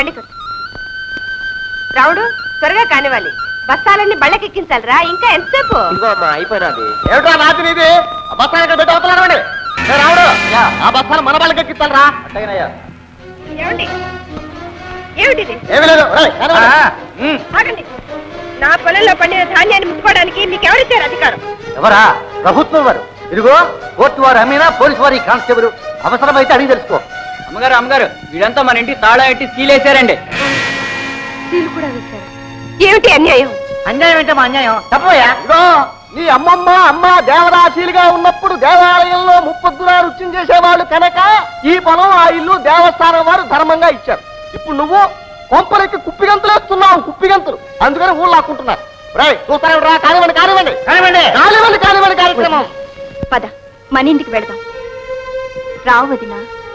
బండి కొట్టు రావుడు త్వరగా కానివ్వాలి బస్తాలన్నీ బళ్ళకెక్కించాలిరా ఇంకా ఎంతసేపు ఇదిగో అమ్మా అయిపోయినది ఏమిటో రాత్రి ఇది ఆ బస్తాలు ఇక్కడ పెట్టి అవుతున్నాడు రావుడు ఆ బస్తాలు మన వాళ్ళకి ఎక్కిస్తారా అట్టయినయ్యా ఏమండి ఏమిటిది ఏమీ లేదు రేయ్, కానివ్వండి. ఆగండి నా పొలంలో పండిన ధాన్యాన్ని ముట్టుకోవడానికి మీకు ఎవరిచ్చారు అధికారం ఎవరా ప్రభుత్వం వారు ఇదిగో కోర్టు వారు అమ్మినా పోలీసు వారి కానిస్టేబుల్ అవసరమైతే అడిగి తెలుసుకో అమ్మగారు అమ్మగారు వీడంతా మన ఇంటి తాళం ఎట్టి సీలేశారండి వీళ్ళు కూడా వేశారు ఏమిటి అన్యాయం అన్యాయం అంటే మా అన్యాయం తప్పయా ఇదో నీ అమ్మమ్మ అమ్మ దేవదాసీలుగా ఉన్నప్పుడు దేవాలయంలో ముప్పొద్దున నృత్యం చేసేవాళ్ళు కనుక ఈ పొలం ఆ ఇల్లు దేవస్థానం వారు ధర్మంగా ఇచ్చారు ఇప్పుడు నువ్వు కొంపలకి కుప్పిగంతులు వేస్తున్నావు కుప్పిగంతులు అందుకని ఊళ్ళు లాక్కుంటున్నారు రేయ్ చూస్తారా రా కానివ్వండి కానివ్వండి కానివ్వండి కానివ్వండి కానివ్వండి కార్యక్రమం పద మన ఇంటికి వెళదాం రావు వదినా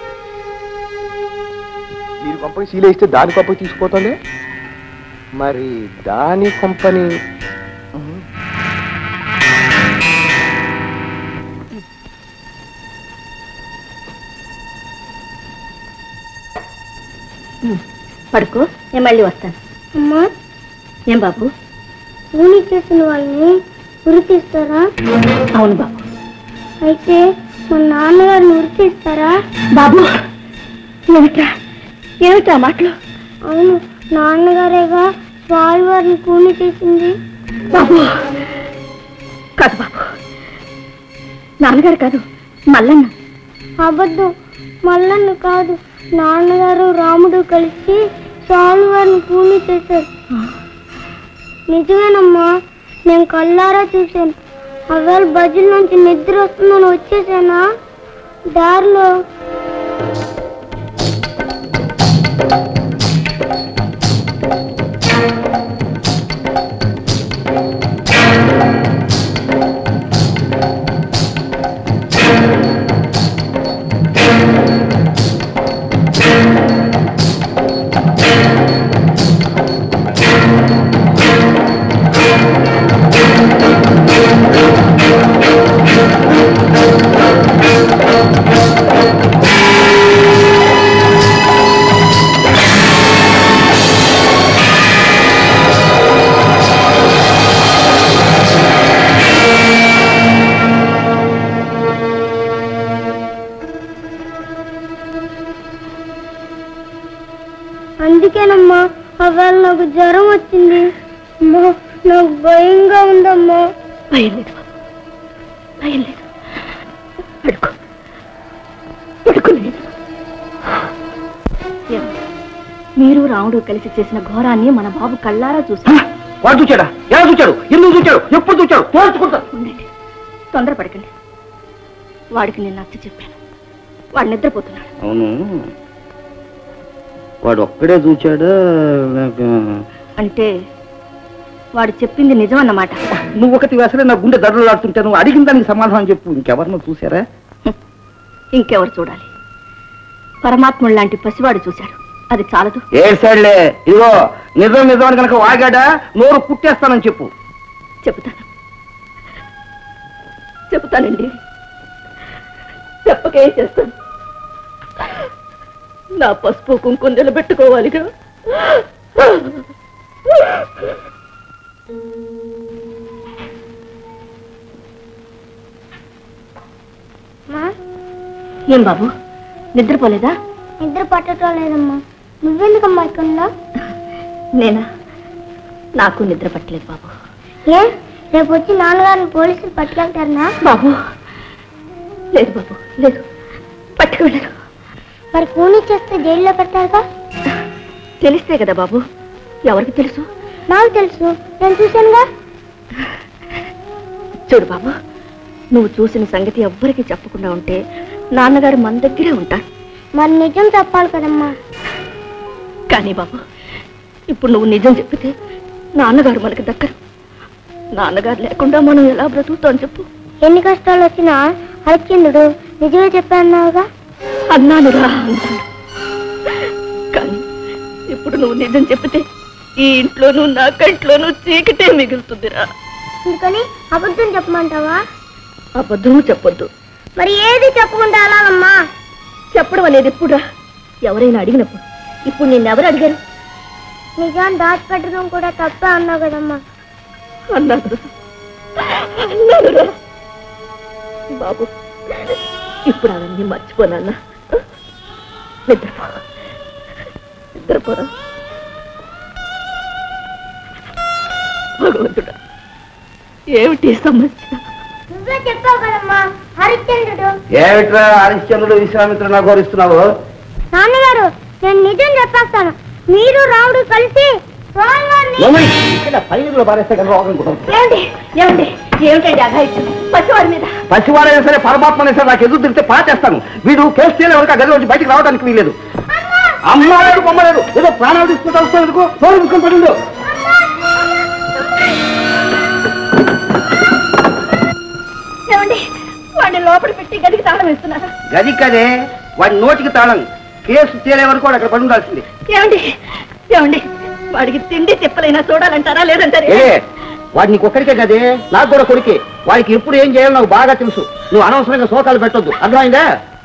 మీరు కొంపకి సీలేస్తే దాని కొంపకి తీసుకుపోతుంది మరి దాని కొంపని పడుకో నేను మళ్ళీ వస్తాను అమ్మా ఏం బాబు కూలి చేసిన వాళ్ళని ఉరి తీస్తారా అవును బాబు అయితే మా నాన్నగారిని ఉరి తీస్తారా బాబు ఏమిట్రా ఏమిట్రా మాటలు అవును నాన్నగారేగా స్వామివారిని కూలి చేసింది బాబు కాదు బాబు నాన్నగారు కాదు మల్లన్న అబద్ధం మల్లన్న కాదు నాన్నగారు రాముడు కలిసి స్వామివారిని కూలి చేశారు నిజమేనమ్మా నేను కళ్ళారా చూశాను అవేళ బజుల నుంచి నిద్ర వస్తుందని వచ్చేసానా దారిలో అందుకేనమ్మా అవేళ నాకు జ్వరం వచ్చింది అమ్మా నాకు భయంగా ఉందమ్మా భయం లేదు బాబు భయం లేదు పడుకో పడుకో నేను ఏమండి? మీరు రాముడు కలిసి చేసిన ఘోరాన్ని మన బాబు కళ్ళారా చూసి వాడు చూచాడా ఎలా చూచాడు ఎందుకు చూచాడు ఎప్పుడు చూచాడు తోల్చుకుంటా ఉండండి తొందరపడకండి వాడికి నేను నచ్చ చెప్పాను వాడు నిద్రపోతున్నాడు అవును వాడు ఒక్కడే చూచాడా లేక అంటే వాడు చెప్పింది నిజం అన్నమాట నువ్వు ఒకటి అసలే నా గుండె దడలాడుతుంటే నువ్వు అడిగిన దానికి సమాధానం చెప్పు ఇంకెవరినో చూసారా ఇంకెవరు చూడాలి పరమాత్ముడు లాంటి పసివాడు చూశాడు అది చాలదు ఏడ్సాడులే ఇదిగో నిజం నిజం అని కనుక వాగాడా నోరు కుట్టేస్తానని చెప్పు చెబుతాను చెబుతానండి చెప్పకే చేస్తాను నా పసుపు కుంకుమ నిలబెట్టుకోవాలిగా మా ఏం బాబు నిద్రపోలేదా నిద్ర పట్టడం లేదమ్మా నువ్వెందుకమ్మా ఇక్కడ ఉన్నావ్? నేనా నాకు నిద్ర పట్టలేదు బాబు ఏ రేపు వచ్చి నాన్నగారిని పోలీసులు పట్టుకెళ్తారనా బాబు లేదు బాబు లేదు పట్టుకోలేరు మరి కూలీ చేస్తే జైల్లో పెడతారుగా తెలిస్తే కదా బాబు ఎవరికి తెలుసు నాకు తెలుసు నేను చూశానుగా చూడు బాబు నువ్వు చూసిన సంగతి ఎవ్వరికి చెప్పకుండా ఉంటే నాన్నగారు మన దగ్గరే ఉంటారు మరి నిజం చెప్పాలి కదమ్మా కానీ బాబు ఇప్పుడు నువ్వు నిజం చెప్పితే నాన్నగారు మనకి దక్కరు నాన్నగారు లేకుండా మనం ఎలా బ్రతుకుతాం చెప్పు ఎన్ని కష్టాలు వచ్చినా హరిశ్చంద్రుడు నిజమే చెప్పాన్నావుగా అన్నాను రా అన్నాను కానీ ఇప్పుడు నువ్వు నిజం చెప్పితే ఈ ఇంట్లోనూ నా కంట్లోనూ చీకటే మిగులుతుందిరా అందుకని అబద్ధం చెప్పమంటావా అబద్ధము చెప్పొద్దు మరి ఏది చెప్పకుండా అలాగమ్మా చెప్పడం అనేది ఎప్పుడురా ఎవరైనా అడిగినప్పుడు ఇప్పుడు నిన్నెవరు అడిగారు నిజాం దాచిపెట్టడం కూడా తప్పే అన్నావు కదమ్మా అన్నాను అన్నానురా బాబు ఇప్పుడు అవన్నీ మర్చిపోనన్నా నిద్రపో నిద్రపోరా భగవంతుడా ఏమిటి సమస్య నువ్వే చెప్పావు కదమ్మా హరిశ్చంద్రుడు ఏమిట్రా హరిశ్చంద్రుడు విశ్వామిత్రుడు ఘోరిస్తున్నావు నాన్నగారు నేను నిజం చెప్పేస్తాను మీరు రాముడు కలిసి స్వామివారిని ఇక్కడ పైరులో పారేస్తే కదా రోగం కూడా ఏమండి ఏమండి ఏమిటండి అఘాయిత్యం పసివాడి మీద పసివాడైనా సరే పరమాత్మనే సరే నాకు ఎదురు తిరిగితే పాచేస్తాను వీడు కేసు చేయలే వరకు ఆ గదిలోంచి బయటికి రావడానికి వీలేదు అమ్మ లేదు బొమ్మ లేదు ఏదో ప్రాణాలు తీసుకుంటా వస్తాను ఎందుకు తోడు తీసుకొని పడిండు ఏమండి వాడిని లోపల పెట్టి గదికి తాళం వేస్తున్నారా గది కదే వాడి నోటికి తాళం కేసు తేలే వరకు వాడు అక్కడ పడి ఉండాల్సింది ఏమండి ఏమండి వాడికి తిండి తిప్పలైనా చూడాలంటారా లేదంటారా ఏ వాడు నీకు ఒక్కడికే కదే నాకు కూడా కొడుకే వాడికి ఎప్పుడు ఏం చేయాలో నాకు బాగా తెలుసు నువ్వు అనవసరంగా శోకాలు పెట్టొద్దు అర్థమైందా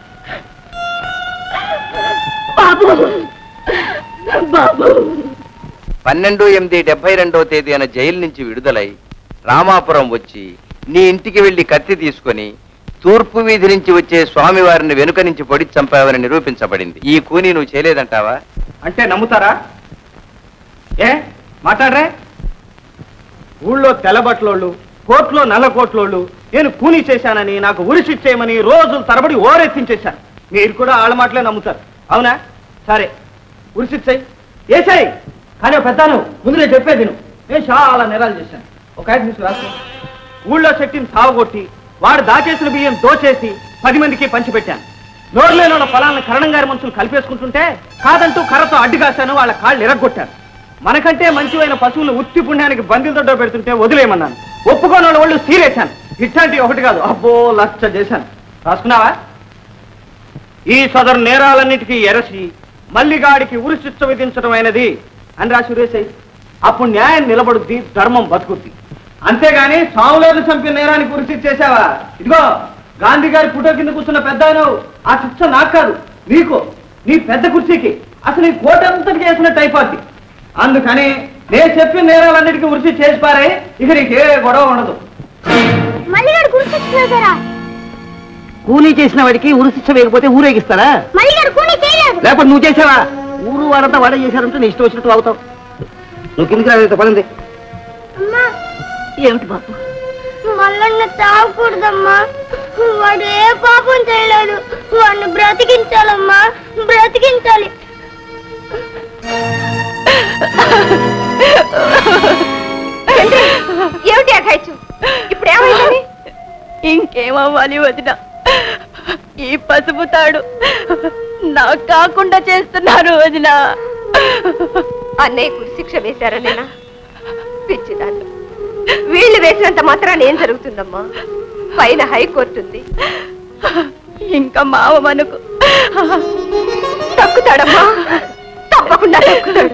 బాబు బాబు పన్నెండు ఎనిమిది డెబ్బై రెండవ తేదీన జైలు నుంచి విడుదలై రామాపురం వచ్చి నీ ఇంటికి వెళ్లి కత్తి తీసుకొని తూర్పు వీధి నుంచి వచ్చే స్వామివారిని వెనుక నుంచి పొడి చంపావని నిరూపించబడింది ఈ కూని నువ్వు చేయలేదంటావా అంటే నమ్ముతారా ఏ మాట్లాడరే ఊళ్ళో తెల్లబట్లోళ్ళు కోర్టులో నల్ల కోట్లోళ్ళు నేను కూనీ చేశానని నాకు ఉరిశిచ్చేయమని రోజులు తరబడి ఓరెత్తించేశాను మీరు కూడా ఆళ్ళ మాటలే నమ్ముతారు అవునా సరే ఉరిశిచ్చాయి ఏసాయి కానీ ఓ పెద్దాను ముందు నేను చెప్పేది నువ్వు నేను చాలా నేరాలు చేశాను ఒక ఐదు నిమిషం రాసుకో ఊళ్ళో చెట్టిని సావగొట్టి వాడు దాచేసిన బియ్యం దోచేసి పది మందికి పంచిపెట్టాను నోరులేని వాళ్ళ పొలాలను కరణం గారి మనుషులు కలిపేసుకుంటుంటే కాదంటూ కర్రతో అడ్డుగాశాను వాళ్ళ కాళ్ళు ఎరగొట్టాను మనకంటే మంచివైన పశువులు ఉత్తి పుణ్యానికి బందిల దొడ్డ పెడుతుంటే వదిలేయమన్నాను ఒప్పుకోని వాళ్ళ ఒళ్ళు సీరేశాను ఇట్లాంటి ఒకటి కాదు అబ్బో లక్ష చేశాను రాసుకున్నావా ఈ సదరు నేరాలన్నిటికీ ఎరసి మల్లిగాడికి ఉరిశిక్ష విధించడం అయినది అని రాసి ఉరేసాయి అప్పుడు న్యాయం నిలబడుద్ది ధర్మం బతుకుద్ది అంతేగాని సాములను చంపిన నేరానికి ఉరిశిక్ష చేశావా ఇదిగో గాంధీ గారి ఫోటో కింద కూర్చున్న పెద్ద ఆ శిక్ష నాకు కాదు నీకు నీ పెద్ద కుర్చీకి అసలు ఈ కోటంతటికి వేసిన టైపాతి అందుకని నేను చెప్పిన నేరాలన్నిటికీ ఉరిసి చేసి పారే ఇక నీకే గొడవ ఉండదు మళ్ళీ గారు గుర్తొచ్చేసారా కూలీ చేసిన వాడికి ఉరిశిక్ష వేయకపోతే ఊరేగిస్తారా మళ్ళీ గారు కూని చేయలేదు లేకపోతే నువ్వు చేసావా ఊరు వాడంతా వాడే చేశారంటే నీ ఇష్టం వచ్చినట్టు అవుతావు నువ్వు కిందికి రాలేదు పడింది అమ్మా ఏమిటి బాబు మల్లన్న తాగకూడదమ్మా వాడు ఏ పాపం చేయలేదు వాడిని బ్రతికించాలమ్మా బ్రతికించాలి ఏమిటి అఘాయిత్యం ఇప్పుడు ఏమైందని ఇంకేమవ్వాలి వదిన ఈ పసుపు తాడు నాకు కాకుండా చేస్తున్నారు వదిన అన్నయ్య శిక్ష వేశారనేనా పిచ్చిదాన్ని వీళ్ళు వేసినంత మాత్రాన ఏం జరుగుతుందమ్మా పైన హైకోర్టు ఉంది ఇంకా మావ మనకు తక్కుతాడమ్మా తప్పకుండా తక్కుతాడు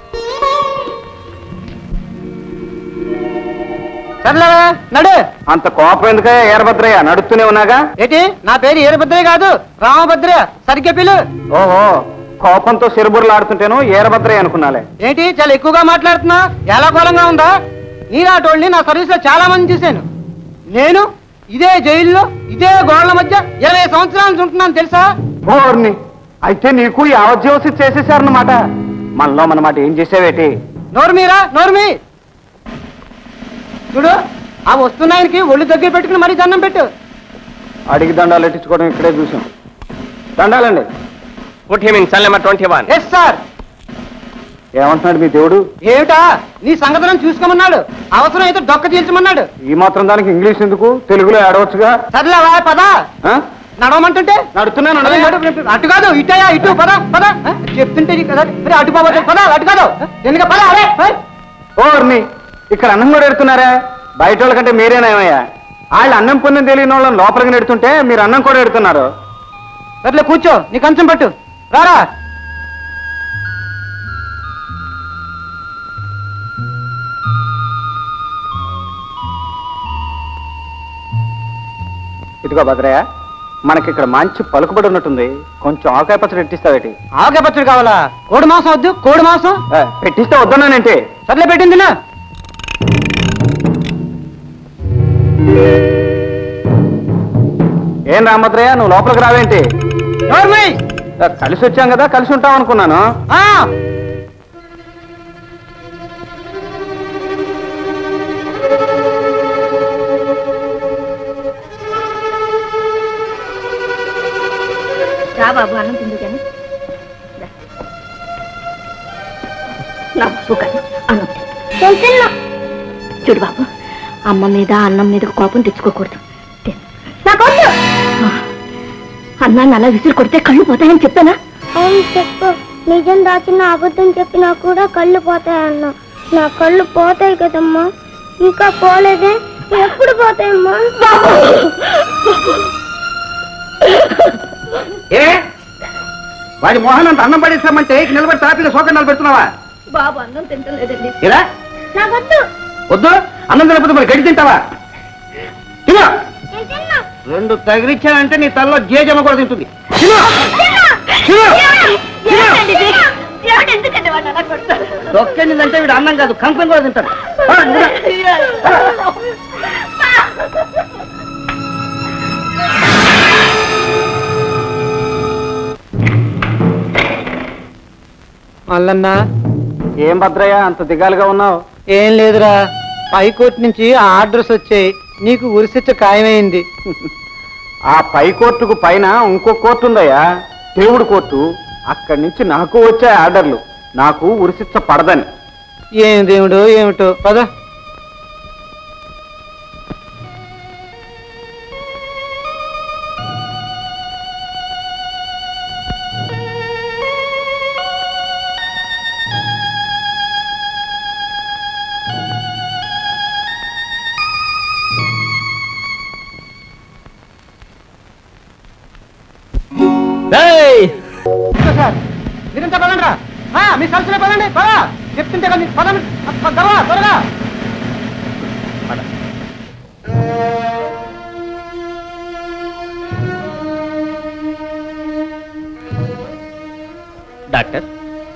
సర్లేవా నడు అంత కోపం ఎందుకే ఏరభద్రయ్య నడుస్తూనే ఉన్నాగా ఏంటి నా పేరు ఏరభద్రయ్య కాదు రామభద్రయ్య సరిగ్గా పిలు ఓహో కోపంతో సిరబుర్లు ఆడుతుంటేను ఏరభద్రయ్య అనుకున్నాలే ఏంటి చాలా ఎక్కువగా మాట్లాడుతున్నా ఎలా కోలంగా ఉందా నీలాటోళ్ళని నా సర్వీస్ లో చాలా మంది చూశాను నేను ఇదే జైల్లో ఇదే గోడల మధ్య ఇరవై సంవత్సరాల నుంచి ఉంటున్నాను తెలుసా ఓర్ని అయితే నీకు యావజ్యోసి చేసేసారన్నమాట మనలో మన మాట ఏం చేసావేటి నోరుమీరా నోరుమీ చూడు ఆ వస్తున్నాయనికి ఒళ్ళు దగ్గర పెట్టుకుని మరీ దండం పెట్టు అడిగి దండాలు ఎట్టించుకోవడం ఇక్కడే చూసాం దండాలండి put him in cell number twenty one yes sir ఏమంటున్నాడు మీ దేవుడు ఏమిటా నీ సంగతులను చూసుకోమన్నాడు అవసరం అయితే డొక్క తీర్చమన్నాడు ఈ మాత్రం దానికి ఇంగ్లీష్ ఎందుకు తెలుగులో ఆడవచ్చుగా సర్లేవా పదా నడవమంటుంటే నడుతున్నాను అటు కాదు ఇటయా ఇటు పద పద ఆ, చెప్తుంటే నీకు కదా మరి అటు పోవచ్చు పద అటు కాదు ఎందుకు పద అరే ఓర్ని ఇక్కడ అన్నం కూడా ఎడుతున్నారా బయట వాళ్ళకంటే మీరేనేమయ్యా వాళ్ళు అన్నం పొందని తెలియని వాళ్ళని లోపలికి నెడుతుంటే మీరు అన్నం కూడా ఎడుతున్నారు సర్లే కూర్చో నీ కంచం పట్టు రారా ఇదిగో భద్రయ్య మనకి ఇక్కడ మంచి పలుకుబడి ఉన్నట్టుంది కొంచెం ఆవకాయ పచ్చడి పెట్టిస్తావేటి ఆవకాయ పచ్చడి కావాలా కోడి మాంసం వద్దు కోడి మాంసం ఏ, పెట్టిస్తే వద్దన్నానంటే సర్లే పెట్టింది నా ఏం రామద్రయ్య నువ్వు లోపలికి రావేంటి నోర్మై ఏ, కలిసి వచ్చాం కదా కలిసి ఉంటాం అనుకున్నాను ఆ రా బాబు అన్నం తిందు కానీ రా. నా బాబు కాదు అన్నం తిను. నేను తిన్నా చూడు బాబు అమ్మ మీద అన్నం మీద కోపం తెచ్చుకోకూడదు తిను. నాకొద్దు ఆ, అన్నాన్ని అలా విసిరి కొడితే కళ్ళు పోతాయని చెప్పానా అవును చెప్పు నిజం దాచిన అబద్ధం చెప్పినా కూడా కళ్ళు పోతాయన్నా నా కళ్ళు పోతాయి కదమ్మా ఇంకా పోలేదే ఎప్పుడు పోతాయమ్మా ఏ వాడి మోహన్ అంత అన్నం పడేస్తామంటే నిలబడి తాపిగా సోకన్నాలు పెడుతున్నావా బాబు అన్నం తింటలేదండి ఇలా నాకొద్దు వద్దు అన్నం తినకపోతే మరి గడి తింటావా తిను నేను తిన్నా రెండు తగిలిచ్చానంటే నీ తల్లో జేజమ్మ కూడా తింటుంది తిను తిను ఏమిటండి ఇది? ఏమిటి ఎందుకండి వాడు అలా కొడతారు? దొక్కిందంటే వీడు అన్నం కాదు కంకం కూడా తింటాడు ఆ, తిను. మల్లన్న ఏం భద్రయ్య అంత దిగాలుగా ఉన్నావు ఏం లేదురా హైకోర్టు నుంచి ఆర్డర్స్ వచ్చాయి నీకు ఉరిశిచ్చ ఖాయమైంది ఆ పై కోర్టుకు పైన ఇంకో కోర్టు ఉందయ్యా దేవుడు కోర్టు అక్కడి నుంచి నాకు వచ్చే ఆర్డర్లు నాకు ఉరిశిచ్చ పడదని ఏం దేవుడు ఏమిటో పద సార్ మీరంతా పదండి రా ఆ, మీ సరస్సులో పదండి పద చెప్తుంటే కదా మీకు పదండి అప్ప, త్వరగా త్వరగా డాక్టర్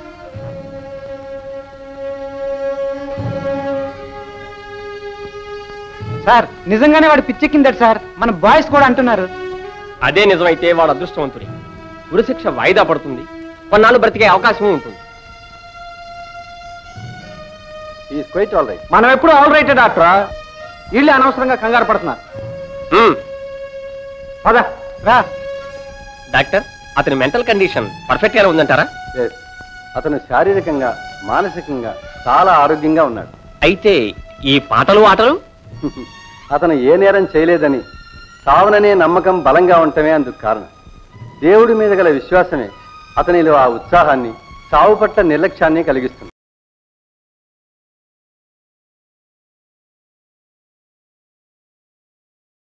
సార్ నిజంగానే వాడు పిచ్చెక్కిందట సార్ మన బాయ్స్ కూడా అంటున్నారు అదే నిజమైతే వాడు అదృష్టవంతుడి ఉరిశిక్ష వాయిదా పడుతుంది కొన్నాళ్ళు బ్రతికే అవకాశం ఉంటుంది క్వైట్ ఆల్ రైట్ మనం ఎప్పుడు ఆల్ రైట్ డాక్టర్ వీళ్ళు అనవసరంగా కంగారు పడుతున్నారు మ్మ్. పద రా డాక్టర్ అతని మెంటల్ కండిషన్ పర్ఫెక్ట్ గానే ఉందంటారా అతను శారీరకంగా మానసికంగా చాలా ఆరోగ్యంగా ఉన్నాడు అయితే ఈ పాటలు ఆటలు అతను ఏ నేరం చేయలేదని సావననే నమ్మకం బలంగా ఉండటమే అందుకు కారణం దేవుడి మీద గల విశ్వాసమే అతనిలో ఆ ఉత్సాహాన్ని సావు పట్ల నిర్లక్ష్యాన్ని కలిగిస్తుంది